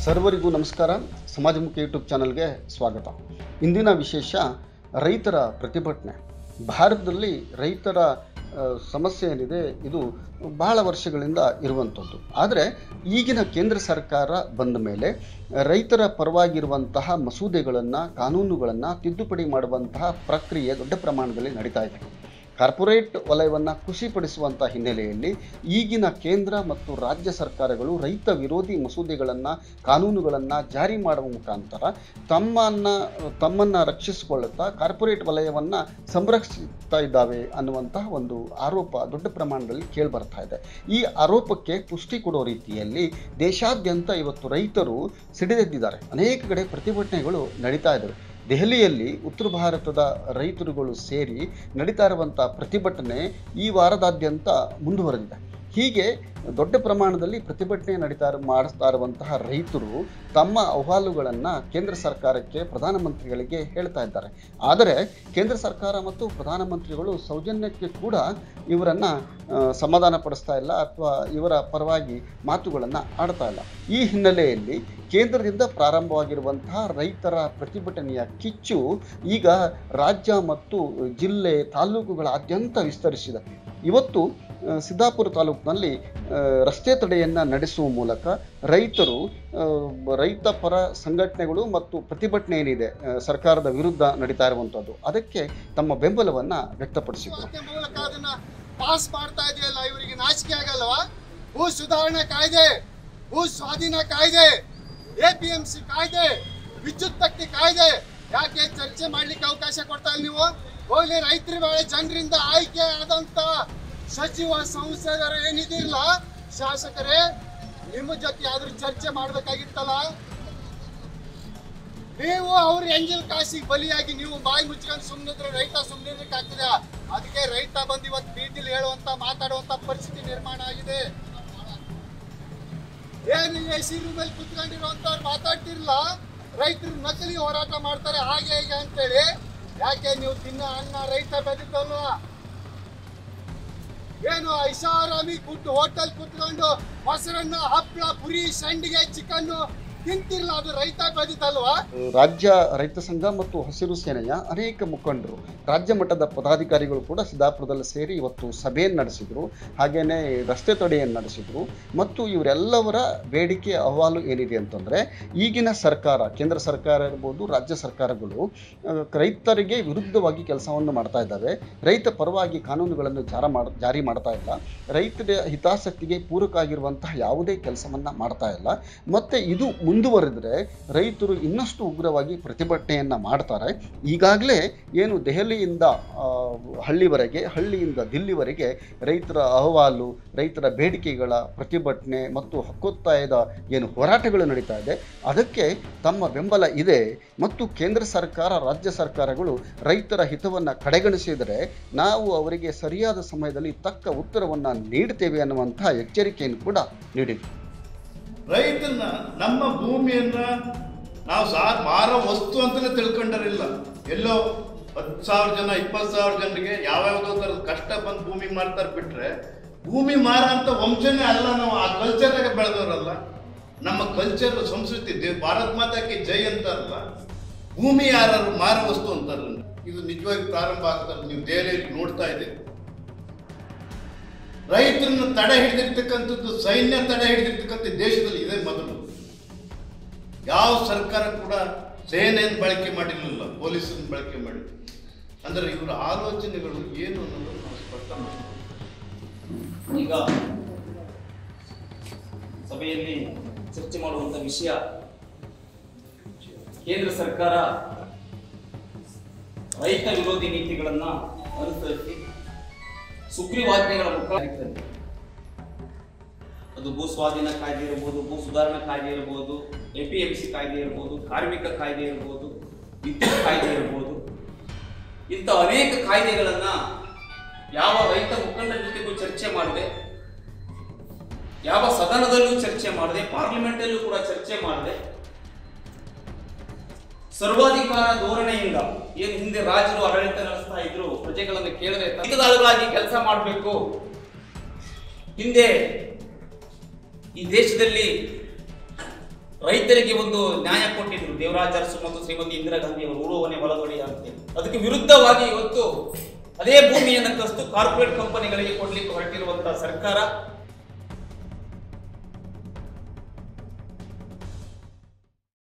ಸರ್ವರಿಗೂ ನಮಸ್ಕಾರ ಸಮಾಜಮುಖಿ ಯೂಟ್ಯೂಬ್ ಚಾನಲ್ಗೆ ಸ್ವಾಗತ ಇಂದಿನ ವಿಶೇಷ ರೈತರ ಪ್ರತಿಭಟನೆ ಭಾರತದಲ್ಲಿ ರೈತರ ಆ, ಸಮಸ್ಯೆ ಏನಿದೆ ಇದು ಬಹಳ ವರ್ಷಗಳಿಂದ ಇರುವಂಥದ್ದು ಆದರೆ ಈಗಿನ ಕೇಂದ್ರ ಸರ್ಕಾರ ಬಂದ ಮೇಲೆ ರೈತರ ಪರವಾಗಿರುವಂತಹ ಮಸೂದೆಗಳನ್ನು ಕಾನೂನುಗಳನ್ನು ತಿದ್ದುಪಡಿ ಮಾಡುವಂತಹ ಪ್ರಕ್ರಿಯೆ ದೊಡ್ಡ ಪ್ರಮಾಣದಲ್ಲಿ ನಡೀತಾ ಇದೆ ಕಾರ್ಪೊರೇಟ್ ವಲಯವನ್ನು ಖುಷಿಪಡಿಸುವಂಥ ಹಿನ್ನೆಲೆಯಲ್ಲಿ ಈಗಿನ ಕೇಂದ್ರ ಮತ್ತು ರಾಜ್ಯ ಸರ್ಕಾರಗಳು ರೈತ ವಿರೋಧಿ ಮಸೂದೆಗಳನ್ನು ಕಾನೂನುಗಳನ್ನು ಜಾರಿ ಮಾಡುವ ಮುಖಾಂತರ ತಮ್ಮನ್ನು ತಮ್ಮನ್ನು ರಕ್ಷಿಸಿಕೊಳ್ಳುತ್ತಾ ಕಾರ್ಪೊರೇಟ್ ವಲಯವನ್ನು ಸಂರಕ್ಷಿಸ್ತಾ ಇದ್ದಾವೆ ಅನ್ನುವಂತಹ ಒಂದು ಆರೋಪ ದೊಡ್ಡ ಪ್ರಮಾಣದಲ್ಲಿ ಕೇಳಿಬರ್ತಾ ಇದೆ ಈ ಆರೋಪಕ್ಕೆ ಪುಷ್ಟಿ ಕೊಡೋ ರೀತಿಯಲ್ಲಿ ದೇಶಾದ್ಯಂತ ಇವತ್ತು ರೈತರು ಸಿಡಿದೆದ್ದಿದ್ದಾರೆ ಅನೇಕ ಕಡೆ ಪ್ರತಿಭಟನೆಗಳು ನಡೀತಾ ಇದ್ದಾವೆ ದೆಹಲಿಯಲ್ಲಿ ಉತ್ತರ ಭಾರತದ ರೈತರುಗಳು ಸೇರಿ ನಡೀತಾ ಇರುವಂಥ ಪ್ರತಿಭಟನೆ ಈ ವಾರದಾದ್ಯಂತ ಮುಂದುವರೆದಿದೆ ಹೀಗೆ ದೊಡ್ಡ ಪ್ರಮಾಣದಲ್ಲಿ ಪ್ರತಿಭಟನೆ ನಡೀತಾ ಇರು- ಮಾಡಿಸ್ತಾ ಇರುವಂತಹ ರೈತರು ತಮ್ಮ ಅಹವಾಲುಗಳನ್ನು ಕೇಂದ್ರ ಸರ್ಕಾರಕ್ಕೆ ಪ್ರಧಾನಮಂತ್ರಿಗಳಿಗೆ ಹೇಳ್ತಾ ಇದ್ದಾರೆ ಆದರೆ ಕೇಂದ್ರ ಸರ್ಕಾರ ಮತ್ತು ಪ್ರಧಾನಮಂತ್ರಿಗಳು ಸೌಜನ್ಯಕ್ಕೆ ಕೂಡ ಇವರನ್ನು ಸಮಾಧಾನ ಪಡಿಸ್ತಾ ಇಲ್ಲ ಅಥವಾ ಇವರ ಪರವಾಗಿ ಮಾತುಗಳನ್ನು ಆಡ್ತಾ ಇಲ್ಲ ಈ ಹಿನ್ನೆಲೆಯಲ್ಲಿ ಕೇಂದ್ರದಿಂದ ಪ್ರಾರಂಭವಾಗಿರುವಂತಹ ರೈತರ ಪ್ರತಿಭಟನೆಯ ಕಿಚ್ಚು ಈಗ ರಾಜ್ಯ ಮತ್ತು ಜಿಲ್ಲೆ ತಾಲೂಕುಗಳಾದ್ಯಂತ ವಿಸ್ತರಿಸಿದೆ ಇವತ್ತು ಆ, ಸಿದ್ದಾಪುರ ತಾಲೂಕಿನಲ್ಲಿ ಆ, ರಸ್ತೆ ತಡೆಯನ್ನು ನಡೆಸುವ ಮೂಲಕ ರೈತರು ಆ, ರೈತ ಪರ ಸಂಘಟನೆಗಳು ಮತ್ತು ಪ್ರತಿಭಟನೆ ಏನಿದೆ ಆ, ಸರ್ಕಾರದ ವಿರುದ್ಧ ನಡೀತಾ ಇರುವಂಥದ್ದು ಅದಕ್ಕೆ ತಮ್ಮ ಬೆಂಬಲವನ್ನು ವ್ಯಕ್ತಪಡಿಸಿದರು ಕಾಯ್ದೆ ಮೂಲಕ ಅದನ್ನ ಪಾಸ್ ಮಾಡ್ತಾ ಇದೆಯಲ್ಲ ಇವರಿಗೆ ನಾಚಿಕೆ ಆಗಲ್ವಾ ಭೂ ಸುಧಾರಣಾ ಕಾಯ್ದೆ ಭೂ ಸ್ವಾಧೀನ ಕಾಯ್ದೆ ಎಪಿಎಂಸಿ ಕಾಯ್ದೆ ವಿದ್ಯುತ್ ಶಕ್ತಿ ಕಾಯ್ದೆ ಯಾಕೆ ಚರ್ಚೆ ಮಾಡ್ಲಿಕ್ಕೆ ಅವಕಾಶ ಕೊಡ್ತಾ ಇಲ್ಲ ನೀವು ಹೋಗ್ಲಿ ರೈತರ ವೇಳೆ ಜನರಿಂದ ಆಯ್ಕೆ ಆದಂತ ಸಚಿವ ಸಂಸದರು ಏನಿದಿರಲ್ಲ ಶಾಸಕರೇ ನಿಮ್ಮ ಜೊತೆ ಆದ್ರೂ ಚರ್ಚೆ ಮಾಡ್ಬೇಕಾಗಿತ್ತಲ್ಲ ನೀವು ಅವ್ರ ಎಂಜಲ್ ಕಾಸಿಗೆ ಬಲಿಯಾಗಿ ನೀವು ಬಾಯಿ ಮುಚ್ಕೊಂಡು ಸುಮ್ಮನಿದ್ರೆ ರೈತ ಸುಮ್ಮನೆ ಆಗ್ತದೆ ಅದಕ್ಕೆ ರೈತ ಬಂದು ಇವತ್ತು ಬೀದಿಲಿ ಹೇಳುವಂತ ಮಾತಾಡುವಂತ ಪರಿಸ್ಥಿತಿ ನಿರ್ಮಾಣ ಆಗಿದೆ ಏನು ಎ ಸಿ ರೂಮಲ್ಲಿ ಕುತ್ಕೊಂಡಿರುವಂತವ್ರು ಮಾತಾಡ್ತಿರ್ಲ ರೈತರು ನಕಲಿ ಹೋರಾಟ ಮಾಡ್ತಾರೆ ಹಾಗೆ ಹೀಗೆ ಅಂತೇಳಿ ಯಾಕೆ ನೀವು ತಿನ್ನ ಅನ್ನ ರೈತ ಬೆದಿದ್ದಲ್ವ ಏನು ಐಷಾರಾಮಿ ಕೂತು ಹೋಟೆಲ್ ಕುತ್ಕೊಂಡು ಮೊಸರನ್ನ ಹಪ್ಪಳ ಪುರಿ ಸಂಡಿಗೆ ಚಿಕನ್ ತಿಂತಿರ್ಲ ಅದು ರೈತ ಬೆದಿದ್ದಲ್ವಾ ರಾಜ್ಯ ರೈತ ಸಂಘ ಮತ್ತು ಹಸಿರು ಸೇನೆಯ ಅನೇಕ ಮುಖಂಡರು ರಾಜ್ಯ ಮಟ್ಟದ ಪದಾಧಿಕಾರಿಗಳು ಕೂಡ ಸಿದ್ದಾಪುರದಲ್ಲಿ ಸೇರಿ ಇವತ್ತು ಸಭೆಯನ್ನು ನಡೆಸಿದರು ಹಾಗೆಯೇ ರಸ್ತೆ ತಡೆಯನ್ನು ನಡೆಸಿದರು ಮತ್ತು ಇವರೆಲ್ಲವರ ಬೇಡಿಕೆ ಅಹವಾಲು ಏನಿದೆ ಅಂತಂದರೆ ಈಗಿನ ಸರ್ಕಾರ ಕೇಂದ್ರ ಸರ್ಕಾರ ಇರ್ಬೋದು ರಾಜ್ಯ ಸರ್ಕಾರಗಳು ಆ, ರೈತರಿಗೆ ವಿರುದ್ಧವಾಗಿ ಕೆಲಸವನ್ನು ಮಾಡ್ತಾ ಇದ್ದಾವೆ ರೈತ ಪರವಾಗಿ ಕಾನೂನುಗಳನ್ನು ಜಾರ ಮಾಡ ಜಾರಿ ಮಾಡ್ತಾ ಇಲ್ಲ ರೈತರ ಹಿತಾಸಕ್ತಿಗೆ ಪೂರಕ ಆಗಿರುವಂತಹ ಯಾವುದೇ ಕೆಲಸವನ್ನು ಮಾಡ್ತಾ ಇಲ್ಲ ಮತ್ತು ಇದು ಮುಂದುವರೆದರೆ ರೈತರು ಇನ್ನಷ್ಟು ಉಗ್ರವಾಗಿ ಪ್ರತಿಭಟನೆಯನ್ನು ಮಾಡ್ತಾರೆ ಈಗಾಗಲೇ ಏನು ದೆಹಲಿಯಿಂದ ಆ, ಹಳ್ಳಿವರೆಗೆ ಹಳ್ಳಿಯಿಂದ ದಿಲ್ಲಿವರೆಗೆ ರೈತರ ಅಹವಾಲು ರೈತರ ಬೇಡಿಕೆಗಳ ಪ್ರತಿಭಟನೆ ಮತ್ತು ಹಕ್ಕೊತ್ತಾಯದ ಏನು ಹೋರಾಟಗಳು ನಡೀತಾ ಇದೆ ಅದಕ್ಕೆ ತಮ್ಮ ಬೆಂಬಲ ಇದೆ ಮತ್ತು ಕೇಂದ್ರ ಸರ್ಕಾರ ರಾಜ್ಯ ಸರ್ಕಾರಗಳು ರೈತರ ಹಿತವನ್ನು ಕಡೆಗಣಿಸಿದರೆ ನಾವು ಅವರಿಗೆ ಸರಿಯಾದ ಸಮಯದಲ್ಲಿ ತಕ್ಕ ಉತ್ತರವನ್ನು ನೀಡ್ತೇವೆ ಅನ್ನುವಂತಹ ಎಚ್ಚರಿಕೆಯನ್ನು ಕೂಡ ನೀಡಿದೆ ರೈತನ ನಮ್ಮ ಭೂಮಿಯನ್ನ ನಾವು ಸಾ ಮಾರೋ ವಸ್ತು ಅಂತಲೇ ತಿಳ್ಕೊಂಡರಿಲ್ಲ ಎಲ್ಲೋ ಹತ್ತು ಸಾವಿರ ಜನ ಇಪ್ಪತ್ತು ಸಾವಿರ ಜನರಿಗೆ ಯಾವ್ಯಾವುದೋ ಥರದ ಕಷ್ಟ ಬಂದು ಭೂಮಿ ಮಾರ್ತಾರೆ ಬಿಟ್ರೆ ಭೂಮಿ ಮಾರ ಅಂತ ವಂಶನೇ ಅಲ್ಲ ನಾವು ಆ ಕಲ್ಚರ್ನಾಗ ಬೆಳೆದವರಲ್ಲ ನಮ್ಮ ಕಲ್ಚರ್ ಸಂಸ್ಕೃತಿ ದೇ ಭಾರತ್ ಮಾತಾಕ್ಕೆ ಜೈ ಅಂತಾರಲ್ಲ ಭೂಮಿ ಯಾರು ಮಾರ ವಸ್ತು ಅಂತಾರಲ್ಲ ಇದು ನಿಜವಾಗಿ ಪ್ರಾರಂಭ ಆಗ್ತಾರೆ ನೀವು ದೆಹಲಿಯಲ್ಲಿ ನೋಡ್ತಾ ಇದ್ದೀರಿ ರೈತರನ್ನು ತಡೆ ಹಿಡಿದಿರ್ತಕ್ಕಂಥದ್ದು ಸೈನ್ಯ ತಡೆ ಹಿಡಿದಿರ್ತಕ್ಕಂಥ ದೇಶದಲ್ಲಿ ಇದೆ ಮೊದಲು ಯಾವ ಸರ್ಕಾರ ಕೂಡ ಸೇನೆಯನ್ನು ಬಳಕೆ ಮಾಡಿರಲಿಲ್ಲ ಪೊಲೀಸರನ್ನು ಬಳಕೆ ಮಾಡಿ ಅಂದರೆ ಇವರ ಆಲೋಚನೆಗಳು ಏನು ಅನ್ನೋದನ್ನು ನಾವು ಸ್ಪಷ್ಟ ಮಾಡ್ತೀವಿ ಈಗ ಸಭೆಯಲ್ಲಿ ಚರ್ಚೆ ಮಾಡುವಂತ ವಿಷಯ ಕೇಂದ್ರ ಸರ್ಕಾರ ರೈತ ವಿರೋಧಿ ನೀತಿಗಳನ್ನ ಅನುಸರಿಸಿ ಸುಗ್ರೀವಾಜ್ಞೆಗಳ ಮುಖಾಂತರ ಅದು ಭೂ ಸ್ವಾಧೀನ ಕಾಯ್ದೆ ಇರ್ಬೋದು ಭೂ ಸುಧಾರಣಾ ಕಾಯ್ದೆ ಇರ್ಬೋದು ಎ ಪಿ ಎಂ ಸಿ ಕಾಯ್ದೆ ಇರ್ಬೋದು ಕಾರ್ಮಿಕ ಕಾಯ್ದೆ ಇರ್ಬೋದು ವಿದ್ಯುತ್ ಕಾಯ್ದೆ ಇರ್ಬೋದು ಇಂಥ ಅನೇಕ ಕಾಯ್ದೆಗಳನ್ನ ಯಾವ ರೈತ ಮುಖಂಡರ ಜೊತೆಗೂ ಚರ್ಚೆ ಮಾಡದೆ ಯಾವ ಸದನದಲ್ಲೂ ಚರ್ಚೆ ಮಾಡದೆ ಪಾರ್ಲಿಮೆಂಟಲ್ಲೂ ಕೂಡ ಚರ್ಚೆ ಮಾಡದೆ ಸರ್ವಾಧಿಕಾರ ಧೋರಣೆಯಿಂದ ಏನು ಹಿಂದೆ ರಾಜರು ಆಡಳಿತ ನಡೆಸ್ತಾ ಇದ್ರು ಪ್ರಜೆಗಳನ್ನು ಕೇಳದೆ ತಂಡದಾಳುಗಳಾಗಿ ಕೆಲಸ ಮಾಡಬೇಕು ಹಿಂದೆ ಈ ದೇಶದಲ್ಲಿ ರೈತರಿಗೆ ಒಂದು ನ್ಯಾಯ ಕೊಟ್ಟಿದ್ರು ದೇವರಾಜ ಅರಸು ಮತ್ತು ಶ್ರೀಮತಿ ಇಂದಿರಾ ಗಾಂಧಿ ಅವರು ಉಳುವನೆ ಹೊಲದೊಡೆಯ ಅಂತೇಳಿ ಅದಕ್ಕೆ ವಿರುದ್ಧವಾಗಿ ಇವತ್ತು ಅದೇ ಭೂಮಿಯನ್ನು ಕಸ್ತು ಕಾರ್ಪೊರೇಟ್ ಕಂಪನಿಗಳಿಗೆ ಕೊಡ್ಲಿಕ್ಕೆ ಹೊರಟಿರುವಂತಹ ಸರ್ಕಾರ